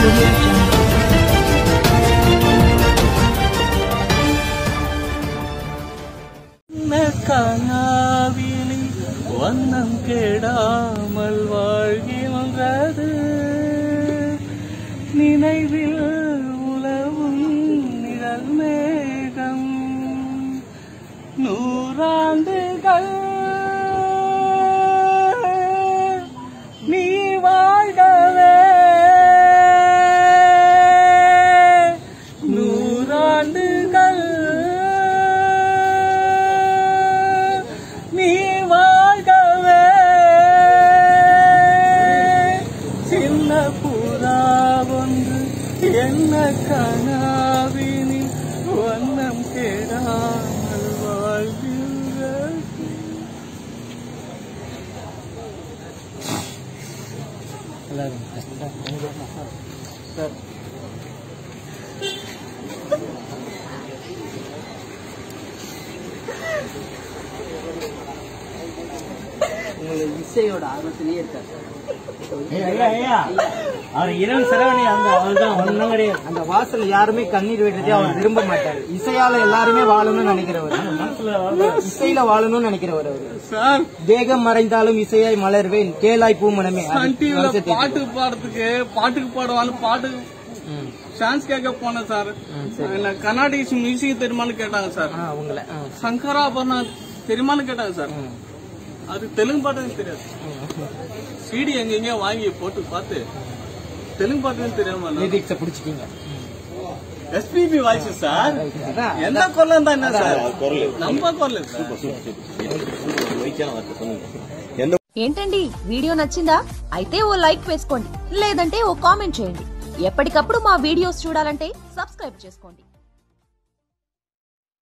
audio jungle. கனாவிலி வண்ணம் கெடாமல் வாழ்கின்றது நினைவில் உலவும் நிழல் மேகம் நூறாண்டுகள் நீ வாழ்கவே நூறாண்டுகள் நீ வாழ்கவே சின்ன புறா ஒன்று என்ன கனாவினில் வண்ணம் கெடாமல் வாழ்கின்றது சார் உங்களை இசையோட ஆர்வத்திலேயே இருக்காரு அவர் இரவு செலவணி அந்த அவர் தான் ஒன்றும் கிடையாது அந்த வாசல்ல யாருமே கண்ணீர் விடுறதே அவர் விரும்ப மாட்டாரு இசையால எல்லாருமே வாழணும்னு நினைக்கிறவர் மனசுல இசையில வாழணும்னு நினைக்கிறவர் அவரு சார் தேகம் மறைந்தாலும் இசையாய் மலர்வேன் கேளாய் பூமணமே சன் டிவில பாட்டு பாடுறதுக்கு பாட்டுக்கு பாடுவாங்க பாட்டு சான்ஸ் கேட்க போனேன் சார் என்ன கர்நாடிக் மியூசிக் தெரியுமான்னு கேட்டாங்க சார் உங்களை சங்கராபரணா தெரியுமான்னு கேட்டாங்க சார் அது தெலுங்கு பாட்டு எனக்கு தெரியாது சிடி எங்கெங்க வாங்கி போட்டு பார்த்து தெலுங்கு பாட்டு தெரியாம லிரிக்ஸ புடிச்சிட்டீங்க எஸ்பிபி வாய்ஸ் சார் அதான். எந்த குரல் இருந்தா என்ன சார் நம்ம குரல் சார் ఏంటండి వీడియో నచ్చిందా అయితే ఓ లైక్ వేసుకోండి లేదంటే ఓ కామెంట్ చేయండి ఎప్పటికప్పుడు మా వీడియోస్ చూడాలంటే సబ్స్క్రైబ్ చేసుకోండి